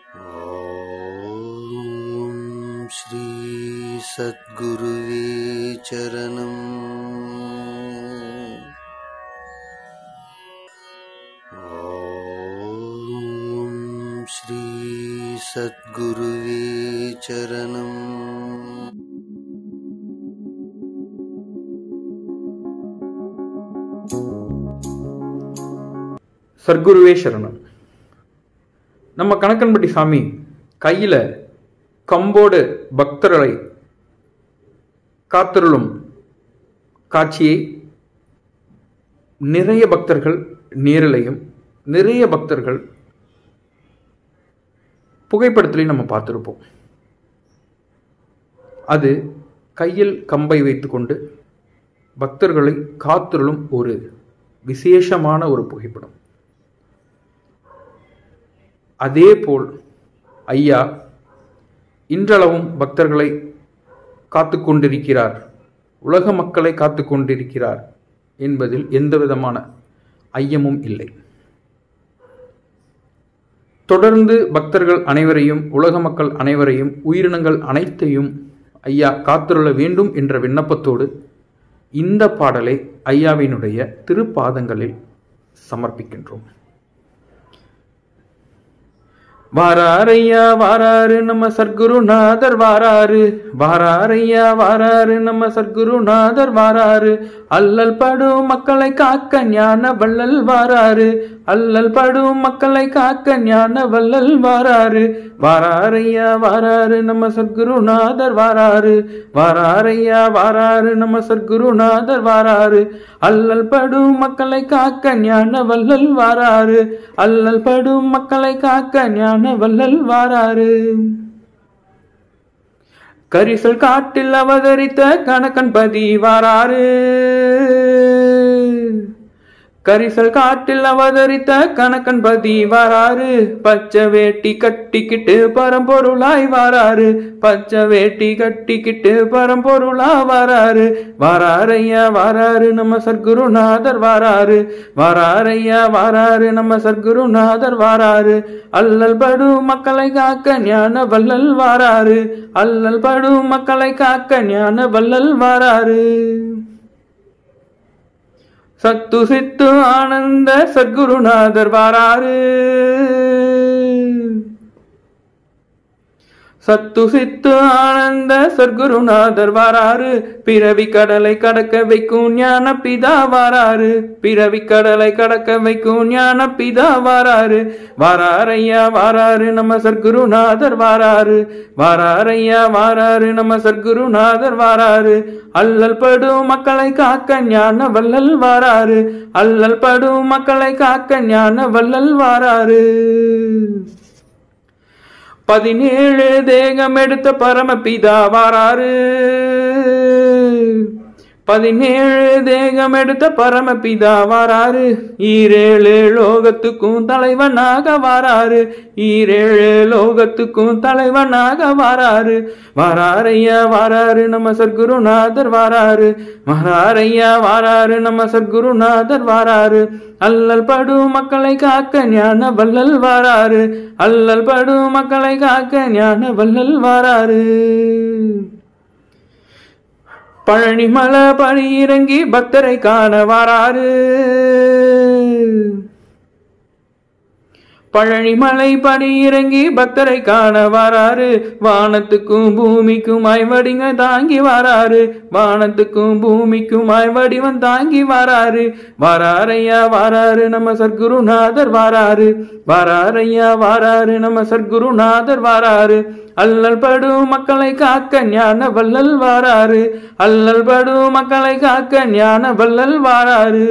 ॐ श्री सद्गुरुवे चरणम् ॐ श्री सद्गुरुवे चरणम् சர்க்குருவே சரணம் நம்ம கணக்கன்பட்டி சாமி கையில் கம்போடு பக்தர்களை காத்தருளும் காட்சியை நிறைய பக்தர்கள் நேரிலையும் நிறைய பக்தர்கள் புகைப்படத்திலையும் நம்ம பார்த்துருப்போம் அது கையில் கம்பை வைத்துக்கொண்டு பக்தர்களை காத்தருளும் ஒரு விசேஷமான ஒரு புகைப்படம் அதேபோல் ஐயா இன்றளவும் பக்தர்களை காத்து கொண்டிருக்கிறார் உலக மக்களை காத்து கொண்டிருக்கிறார் என்பதில் எந்த விதமான ஐயமும் இல்லை தொடர்ந்து பக்தர்கள் அனைவரையும் உலக மக்கள் அனைவரையும் உயிரினங்கள் அனைத்தையும் ஐயா காத்துருள வேண்டும் என்ற விண்ணப்பத்தோடு இந்த பாடலை ஐயாவினுடைய திருப்பாதங்களில் சமர்ப்பிக்கின்றோம் வாராரையா வாராரு நம்ம சர்க்குருநாதர் வாராரு வாராரையா வாராரு நம்ம சர்க்குருநாதர் வாராரு அல்லல் படும் மக்களை காக்க ஞான வள்ளல் வாராரு அல்லல் படும் மக்களை காக்க ஞான வள்ளல் வாராரு வாராரையா வாராரு நம்ம சர்க்குருநாதர் வாராரு வாராரையா வாராரு நம்ம சர்க்குருநாதர் வாராரு அல்லல் படும் மக்களை காக்க ஞான வள்ளல் வாராரு அல்லல் படும் மக்களை காக்க ஞான வள்ளல் வாராரு கரிசல் காட்டில் அவதரித்த கணக்கன் பதி வாராரு கரிசல் காட்டில் அவதரித்த கணக்கன் பதி வாராரு பச்சை வேட்டி கட்டிக்கிட்டு பரம்பொருளாய் வாராரு பச்சை வேட்டி கட்டிக்கிட்டு பரம்பொருளா வாராரு வாராரையா வாராரு நம்ம சர்க்குருநாதர் வாராரு வாராரையா வாராரு நம்ம சர்க்குருநாதர் வாராரு அல்லல் படு மக்களை காக்க ஞான வள்ளல் வாராரு அல்லல் படு மக்களை காக்க ஞான வள்ளல் வாராரு சத்து சித்து ஆனந்த சத்குருநாதர் வாராரு சத்து சித்து ஆனந்த சர்க்குருநாதர் வாராரு பிறவி கடலை கடக்க வைக்கும் ஞான பிதா வாராரு பிறவி கடலை கடக்க வைக்கும் ஞான பிதா வாராரு வாராரையா வாராரு நம்ம சர்க்குருநாதர் வாராரு வாராரையா வாராரு நம்ம சர்க்குருநாதர் வாராரு அல்லல் படும் மக்களை காக்க ஞான வள்ளல் வாராரு அல்லல் படும் மக்களை காக்க ஞான வள்ளல் வாராரு பதினேழு தேகம் எடுத்த பரமபிதா வாராரு பதினேழு தேகம் எடுத்த பரமபிதா வாராரு ஈரேழு லோகத்துக்கும் தலைவனாக வாராரு ஈரேழு லோகத்துக்கும் தலைவனாக வாராரு வாராரையா வாராரு நம்ம சர்க்குருநாதர் வாராரு வாராரையா வாராரு நம்ம சர்க்குருநாதர் வாராரு அல்லல் படு மக்களை காக்க ஞான வள்ளல் வாராரு அல்லல் படு மக்களை காக்க ஞான வள்ளல் வாராரு பழனி மலை பழி இறங்கி பக்தரை காண வாராரு பழனி மலை படி இறங்கி பக்தரை காண வாராரு வானத்துக்கும் பூமிக்கும் வடிங்க தாங்கி வாராரு வானத்துக்கும் பூமிக்கும் வடிவம் தாங்கி வாராரு வாராரையா வாராரு நம்ம சர்க்குருநாதர் வாராரு வாராரையா வாராரு நம்ம சர்க்குருநாதர் வாராரு அல்லல் படு மக்களை காக்க ஞான வள்ளல் வாராரு அல்லல் படு மக்களை காக்க ஞான வள்ளல் வாராரு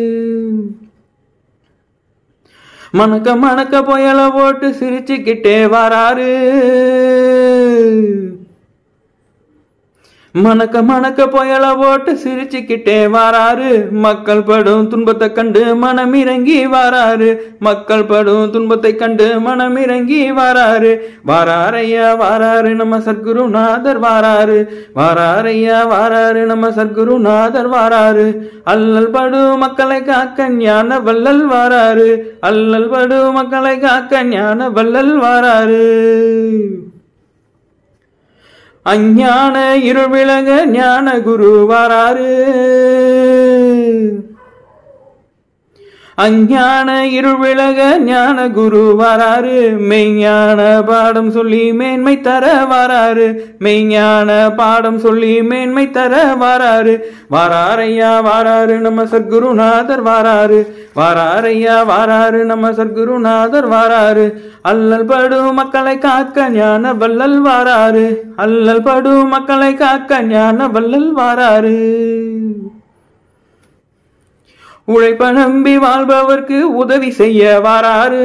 மணக்க மணக்க புயல போட்டு சிரிச்சுக்கிட்டே வராரு மணக்க மணக்க புயல போட்டு சிரிச்சுக்கிட்டே வாராரு மக்கள் படும் துன்பத்தை கண்டு மனம் இறங்கி வாராரு மக்கள் படும் துன்பத்தை கண்டு மனம் இறங்கி வாராரு வாராரையா வாராரு நம்ம சத்குருநாதர் வாராரு வாராரையா வாராரு நம்ம சத்குருநாதர் வாராரு அல்லல் படு மக்களை காக்க ஞான வள்ளல் வாராரு அல்லல் படு மக்களை காக்க ஞான வள்ளல் வாராரு அஞ்ஞான இருள் விலக ஞான குரு வாராரு அஞ்ஞான இருள் விலக ஞான குரு வாராரு மெய்ஞான பாடம் சொல்லி மேன்மை தர வாராரு மெய்ஞான பாடம் சொல்லி மேன்மை தர வாராரு வாராரையா வாராரு நம்ம சத்குருநாதர் வாராரு வாராரையா வாராரு நம்ம சத்குருநாதர் வாராரு அல்லல் படு மக்களை காக்க ஞான வள்ளல் வாராரு அல்லல் படு மக்களை காக்க ஞான வள்ளல் வாராரு உழைப்ப நம்பி வாழ்பவர்க்கு உதவி செய்ய வாராரு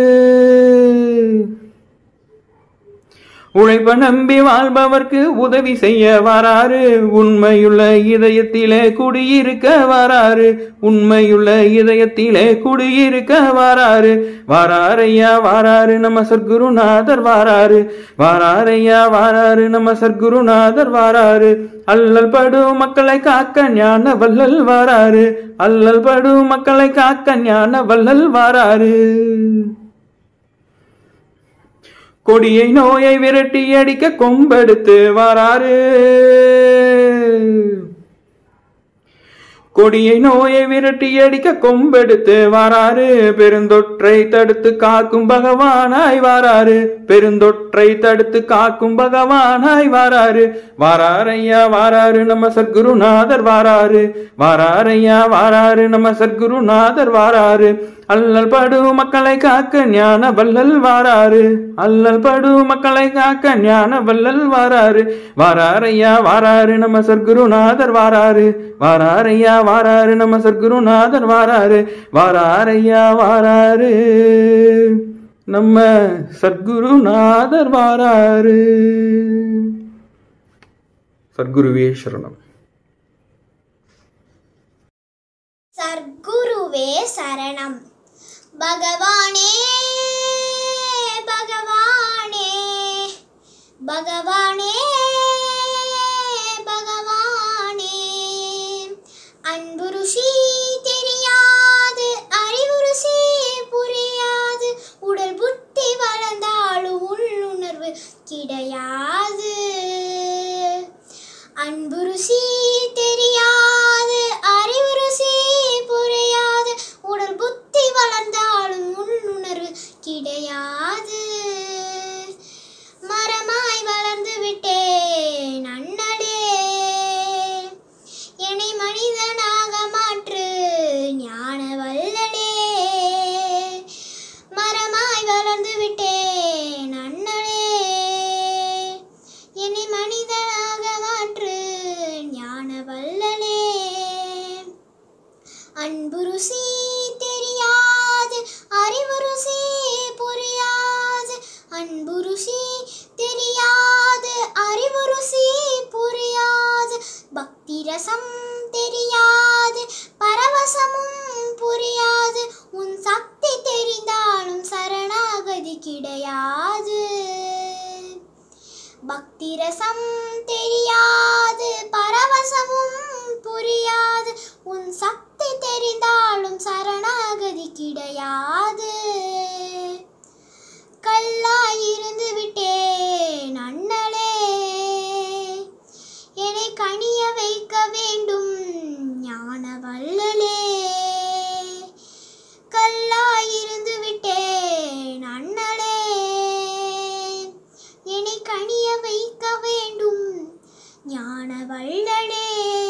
உழைப்ப நம்பி வாழ்பவர்க்கு உதவி செய்ய வாராரு உண்மையுள்ள இதயத்திலே குடியிருக்க வாராரு உண்மையுள்ள இதயத்திலே குடியிருக்க வாராரு வாராரையா வாராரு நம்ம சர்க்குருநாதர் வாராரு வாராரையா வாராரு நம்ம சர்க்குருநாதர் வாராரு அல்லல் படு மக்களை காக்க ஞான வள்ளல் வாராரு அல்லல் படு மக்களை காக்க ஞான வள்ளல் வாராரு கொடியை நோயை விரட்டி அடிக்க கொம்பெடுத்து வாராரு கொடியை நோயை விரட்டி அடிக்க கொம்பெடுத்து வாராரு பெருந்தொற்றை தடுத்து காக்கும் பகவானாய் வாராரு பெருந்தொற்றை தடுத்து காக்கும் பகவானாய் வாராரு வாராரையா வாராரு நம்ம சத்குருநாதர் வாராரு வாராரையா வாராரு நம்ம சத்குருநாதர் வாராரு அல்லல் படு மக்களை காக்க ஞான வள்ளல் வாராரு அல்லல் படு மக்களை காக்க ஞான வள்ளல் வாராரு வாராரையா வாராரு நம்ம சர்க்குருநாதர் வாராரு வாராரையா வாராரு நம்ம சர்க்குருநாதர் வாராரு வாராரையா வாராரு நம்ம சத்குருநாதர் வாராரு சத்குருவே சரணம் சர்க்குருவே சரணம் பகவானே பகவானே பகவானே பகவானே அன்பு ருஷி தெரியாது அறிவு ருஷி புரியாது உடல் புத்தி வளர்ந்தாலும் உள்ளுணர்வு கிடையாது அன்பு ருசி தெரியாது அறிவு ருசி புரியாது உடல் புத்தி வளர்ந்தாலும் உள்ளுணர்வு கிடையாது மரமாய் வளர்ந்து விட்டேன் அண்ணலே என்னை மனிதனாக மாற்று ஞான வல்லலே மரமாய் வளர்ந்து விட்டேன் அண்ணலே என்னை மனிதனாக மாற்று ஞான வல்லலே அன்பு ருசி தெரியாது அறிவு ருசி புரியாது அன்பு ருசி தெரியாது அறிவு ருசி புரியாது பக்தி ரசம் தெரியாது பரவசமும் புரியாது உன் சக்தி தெரிந்தாலும் சரணாகதி கிடையாது பக்தி ரசம் தெரியாது பரவசமும் புரியாது உன் சக்தி தெரிந்தாலும் சரணாகதி கிடையாது கல்லாயிருந்து விட்டேன் அண்ணலே என்னை கனிய வைக்க வேண்டும் ஞான வல்லலே கல்லாயிருந்து விட்டேன் அண்ணலே என்னை கனிய வைக்க வேண்டும் ஞான வள்ளலே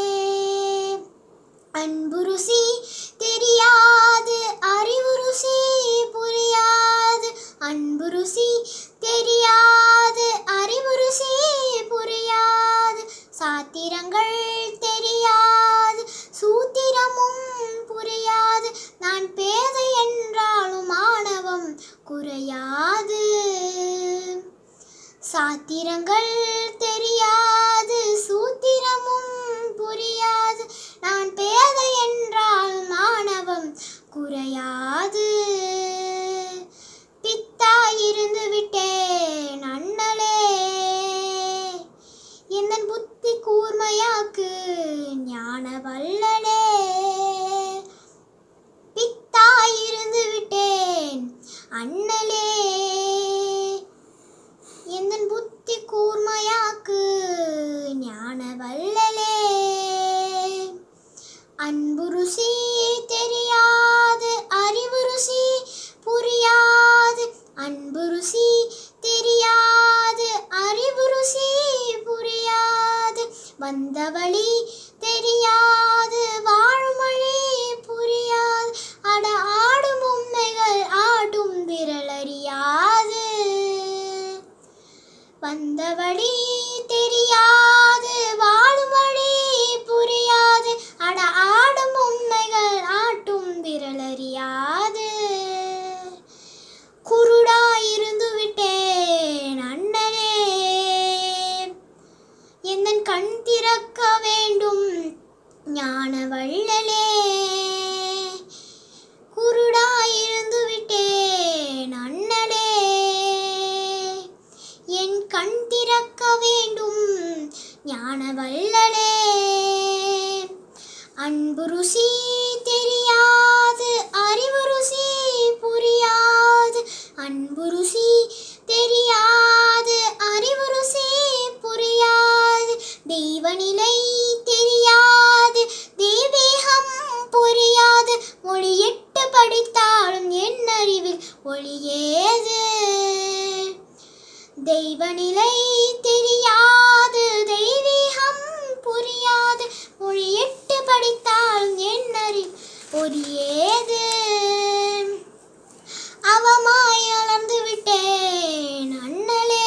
அன்பு ருசி தெரியாது அறிவு ருசி புரியாது அன்பு ருசி தெரியாது அறிவு ருசி புரியாது சாத்திரங்கள் தெரியாது சூத்திரமும் புரியாது நான் பேதை என்றாலும் ஆணவம் குறையாது சாத்திரங்கள் தெரியாது சூத்திர நான் பேதை என்றால் மாணவம் குறையாது பித்தாயிருந்து விட்டேன் அண்ணலே எந்தன் புத்தி கூர்மையாக்கு ஞான வல்லலே பித்தாயிருந்து விட்டேன் அண்ணலே எந்தன் புத்தி கூர்மையாக்கு ஞான வல்லலே அன்பு ருசி தெரியாது அறிவு ருசி புரியாது அன்பு ருசி தெரியாது அறிவு ருசி புரியாது வந்த வழி தெரியாது வாழும் வழி புரியாது அட ஆடும் உண்மைகள் ஆடும் விரலறியாது வந்த வழி தெரியாது வாழும் வழி புரியாது அட ஆடும் உண்மைகள் ஆட்டும் விரலறியாது குருடாயிருந்து விட்டேன் அண்ணனே எந்தன் கண் திறக்க வேண்டும் ஞான வள்ளலே குருடாயிருந்து விட்டேன் அண்ணலே என் கண் திறக்க வேண்டும் ஞான வல்லலே அன்பு ருசி தெரியாது அறிவு ருசி புரியாது அன்பு ருசி தெரியாது அறிவு ருசி புரியாது தெய்வ நிலை தெரியாது தெய்வீகம் புரியாது மொழி எட்டு படித்தாலும் என் அறிவில் ஒளியேது தெய்வ நிலை தெரியாது தெய்வீகம் புரியாது மொழி எட்டு படித்தாலும் என் அறிவு ஒளியேது அவமாய் அளந்து விட்டேன் அண்ணலே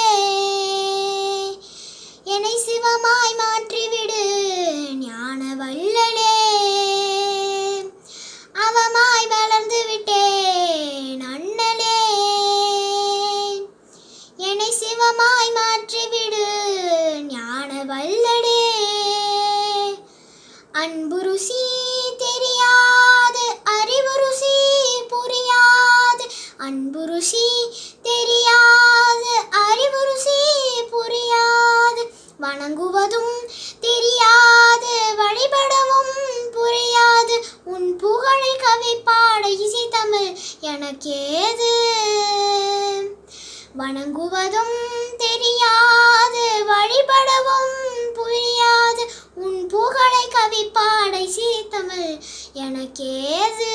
என்னை சிவமாய் மாற்றிவிடு ஞான வல்லலே அவமாய் வளர்ந்து விட்டேன் அண்ணலே என்னை சிவமாய் மாற்றிவிடு ஞான வல்லடே அன்பு ருசி தெரியாது அறிவு ருசி புரியாது அன்பு ருசி தெரியாது அறிவு ருசி புரியாது வணங்குவதும் தெரியாது வழிபடவும் புரியாது உன் புகழை கவி பாட இசை தமிழ் எனக்கேது வணங்குவதும் தெரியாது வழிபடவும் புரியாது உன் புகழை கவி பாடை சீத்தமிழ் எனக்கேது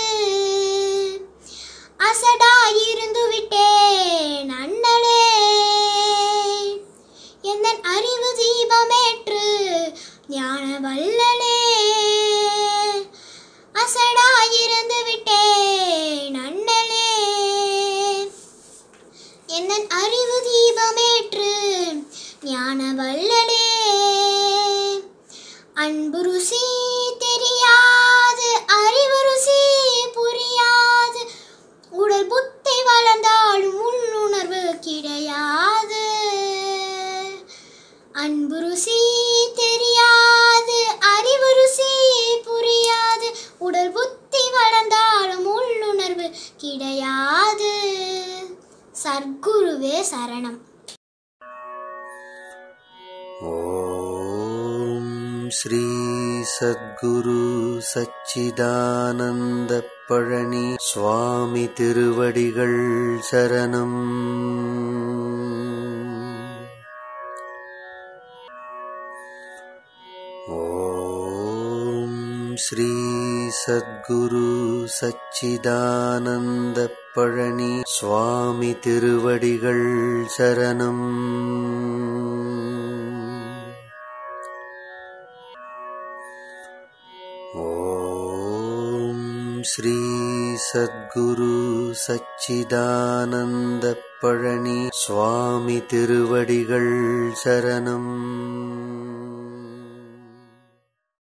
அசடாயிருந்து விட்டேன் அண்ணலே எந்தன் அறிவு தீபமேற்று ஞான வல்லலே அசடாயிருந்து விட்டேன் அண்ணலே எந்தன் அறிவு தீபமேற்று ஞான வல்லலே அன்பு ருசி தெரியாது அறிவு ருசி புரியாது உடல் புத்தி வளர்ந்தாலும் உள்ளுணர்வு கிடையாது அன்பு ருசி தெரியாது அறிவு ருசி புரியாது உடல் புத்தி வளர்ந்தாலும் உள்ளுணர்வு கிடையாது சர்க்குருவே சரணம் ॐ श्री सद्गुरु सच्चिदानन्द பழனி சுவாமி திருவடிகள் சரணம் ஓம் ஸ்ரீ சத்குரு சச்சிதானந்த பழனி சுவாமி திருவடிகள் சரணம் ஓம் ஸ்ரீ சத்குரு சச்சிதானந்த பழனி சுவாமி திருவடிகள் சரணம்